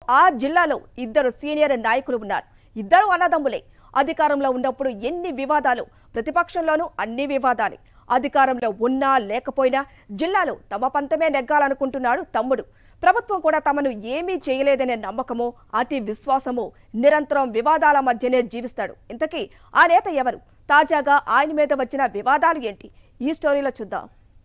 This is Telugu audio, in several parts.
ఆ జిల్లాలో ఇద్దరు సీనియర్ నాయకులు ఉన్నారు ఇద్దరు అన్నదమ్ములే అధికారంలో ఉన్నప్పుడు ఎన్ని వివాదాలు ప్రతిపక్షంలోనూ అన్ని వివాదాలే అధికారంలో ఉన్నా లేకపోయినా జిల్లాలో తమ పంతమే నెగ్గాలనుకుంటున్నాడు తమ్ముడు ప్రభుత్వం కూడా తమను ఏమీ చేయలేదనే నమ్మకము అతి విశ్వాసము నిరంతరం వివాదాల మధ్యనే జీవిస్తాడు ఇంతకీ ఆ నేత ఎవరు తాజాగా ఆయన మీద వచ్చిన వివాదాలు ఏంటి ఈ స్టోరీలో చూద్దాం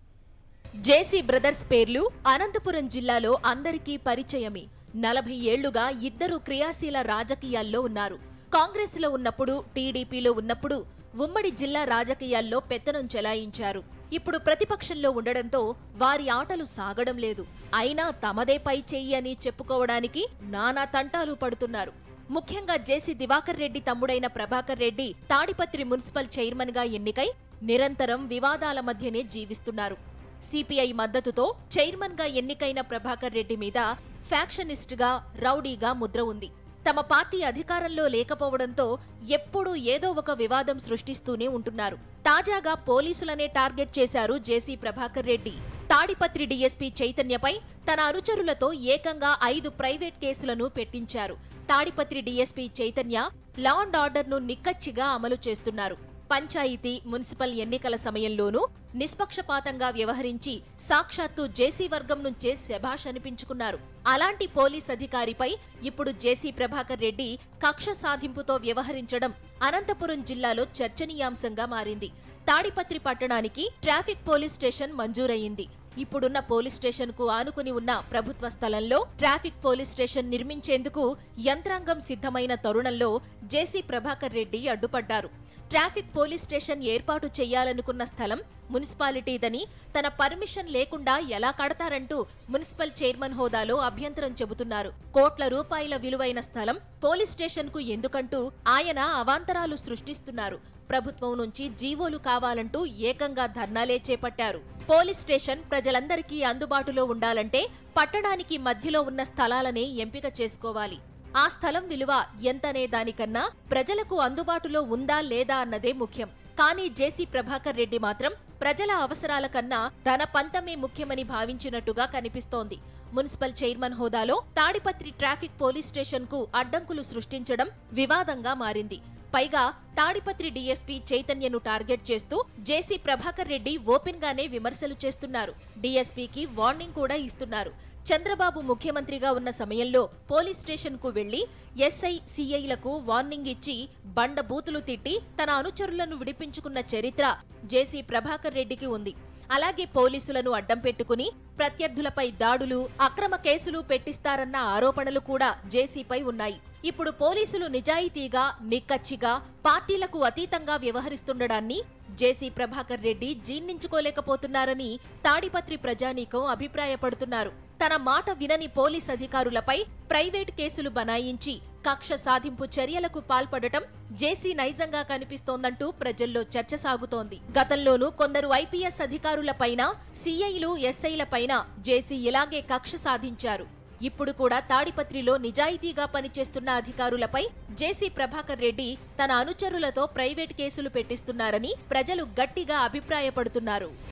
జేసీ బ్రదర్స్ పేర్లు అనంతపురం జిల్లాలో అందరికీ పరిచయమే నలభై ఏళ్లుగా ఇద్దరు క్రియాశీల రాజకీయాల్లో ఉన్నారు కాంగ్రెస్లో ఉన్నప్పుడు టీడీపీలో ఉన్నప్పుడు ఉమ్మడి జిల్లా రాజకీయాల్లో పెత్తనం చెలాయించారు ఇప్పుడు ప్రతిపక్షంలో ఉండడంతో వారి ఆటలు సాగడం లేదు అయినా తమదే పై చెయ్యి అని చెప్పుకోవడానికి నానా తంటాలు పడుతున్నారు ముఖ్యంగా జేసీ దివాకర్ రెడ్డి తమ్ముడైన ప్రభాకర్ రెడ్డి తాడిపత్రి మున్సిపల్ చైర్మన్ గా ఎన్నికై నిరంతరం వివాదాల మధ్యనే జీవిస్తున్నారు సిపిఐ మద్దతుతో చైర్మన్ గా ఎన్నికైన ప్రభాకర్ రెడ్డి మీద ఫ్యాక్షనిస్ట్ గా రౌడీగా ముద్ర ఉంది తమ పార్టీ అధికారంలో లేకపోవడంతో ఎప్పుడూ ఏదో ఒక వివాదం సృష్టిస్తూనే ఉంటున్నారు తాజాగా పోలీసులనే టార్గెట్ చేశారు జేసీ ప్రభాకర్ రెడ్డి తాడిపత్రి డీఎస్పీ చైతన్యపై తన అనుచరులతో ఏకంగా ఐదు ప్రైవేట్ కేసులను పెట్టించారు Tadipatri DSP Chaitanya law and ఆర్డర్ను నిక్కచ్చిగా అమలు చేస్తున్నారు పంచాయతీ మున్సిపల్ ఎన్నికల సమయంలోనూ నిష్పక్షపాతంగా వ్యవహరించి సాక్షాత్తు జేసీ వర్గం నుంచే శభాష్ అనిపించుకున్నారు అలాంటి పోలీస్ అధికారిపై ఇప్పుడు జేసీ ప్రభాకర్ రెడ్డి కక్ష సాధింపుతో వ్యవహరించడం అనంతపురం జిల్లాలో చర్చనీయాంశంగా మారింది తాడిపత్రి పట్టణానికి ట్రాఫిక్ పోలీస్ స్టేషన్ మంజూరయ్యింది ఇప్పుడున్న పోలీస్ స్టేషన్ కు ఆనుకుని ఉన్న ప్రభుత్వ స్థలంలో ట్రాఫిక్ పోలీస్ స్టేషన్ నిర్మించేందుకు యంత్రాంగం సిద్ధమైన తరుణంలో జేసీ ప్రభాకర్ రెడ్డి అడ్డుపడ్డారు ట్రాఫిక్ పోలీస్ స్టేషన్ ఏర్పాటు చేయాలనుకున్న స్థలం మున్సిపాలిటీదని తన పర్మిషన్ లేకుండా ఎలా కడతారంటూ మున్సిపల్ చైర్మన్ హోదాలో అభ్యంతరం చెబుతున్నారు కోట్ల రూపాయల విలువైన స్థలం పోలీస్ స్టేషన్ కు ఎందుకంటూ ఆయన అవాంతరాలు సృష్టిస్తున్నారు ప్రభుత్వం నుంచి జీవోలు కావాలంటూ ఏకంగా ధర్నాలే చేపట్టారు పోలీస్ స్టేషన్ ప్రజలందరికీ అందుబాటులో ఉండాలంటే పట్టణానికి మధ్యలో ఉన్న స్థలాలనే ఎంపిక చేసుకోవాలి ఆ స్థలం విలువ ఎంతనే దానికన్నా ప్రజలకు అందుబాటులో ఉందా లేదా అన్నదే ముఖ్యం కానీ జేసీ ప్రభాకర్ రెడ్డి మాత్రం ప్రజల అవసరాల కన్నా తన పంతమే ముఖ్యమని భావించినట్టుగా కనిపిస్తోంది మున్సిపల్ చైర్మన్ హోదాలో తాడిపత్రి ట్రాఫిక్ పోలీస్ స్టేషన్ కు అడ్డంకులు సృష్టించడం వివాదంగా మారింది పైగా తాడిపత్రి డీఎస్పీ చైతన్యను టార్గెట్ చేస్తూ జేసీ ప్రభాకర్ రెడ్డి ఓపెన్ గానే విమర్శలు చేస్తున్నారు డీఎస్పీకి వార్నింగ్ కూడా ఇస్తున్నారు చంద్రబాబు ముఖ్యమంత్రిగా ఉన్న సమయంలో పోలీస్ స్టేషన్ కు వెళ్లి ఎస్ఐ సిఐలకు వార్నింగ్ ఇచ్చి బండ బూతులు తిట్టి తన అనుచరులను విడిపించుకున్న చరిత్ర జేసీ ప్రభాకర్ రెడ్డికి ఉంది అలాగే పోలీసులను అడ్డం పెట్టుకుని ప్రత్యర్థులపై దాడులు అక్రమ కేసులు పెట్టిస్తారన్న ఆరోపణలు కూడా జేసీపై ఉన్నాయి ఇప్పుడు పోలీసులు నిజాయితీగా నిక్కచ్చిగా పార్టీలకు అతీతంగా వ్యవహరిస్తుండడాన్ని జేసీ ప్రభాకర్ రెడ్డి జీర్ణించుకోలేకపోతున్నారని తాడిపత్రి ప్రజానీకం అభిప్రాయపడుతున్నారు తన మాట వినని పోలీస్ అధికారులపై ప్రైవేట్ కేసులు బనాయించి కక్ష సాధింపు చర్యలకు పాల్పడటం జేసీ నైజంగా కనిపిస్తోందంటూ ప్రజల్లో చర్చ సాగుతోంది గతంలోనూ కొందరు ఐపీఎస్ అధికారులపైన సీఐలు ఎస్ఐలపైన జేసీ ఇలాగే కక్ష సాధించారు ఇప్పుడు కూడా తాడిపత్రిలో నిజాయితీగా పనిచేస్తున్న అధికారులపై జేసీ ప్రభాకర్ రెడ్డి తన అనుచరులతో ప్రైవేట్ కేసులు పెట్టిస్తున్నారని ప్రజలు గట్టిగా అభిప్రాయపడుతున్నారు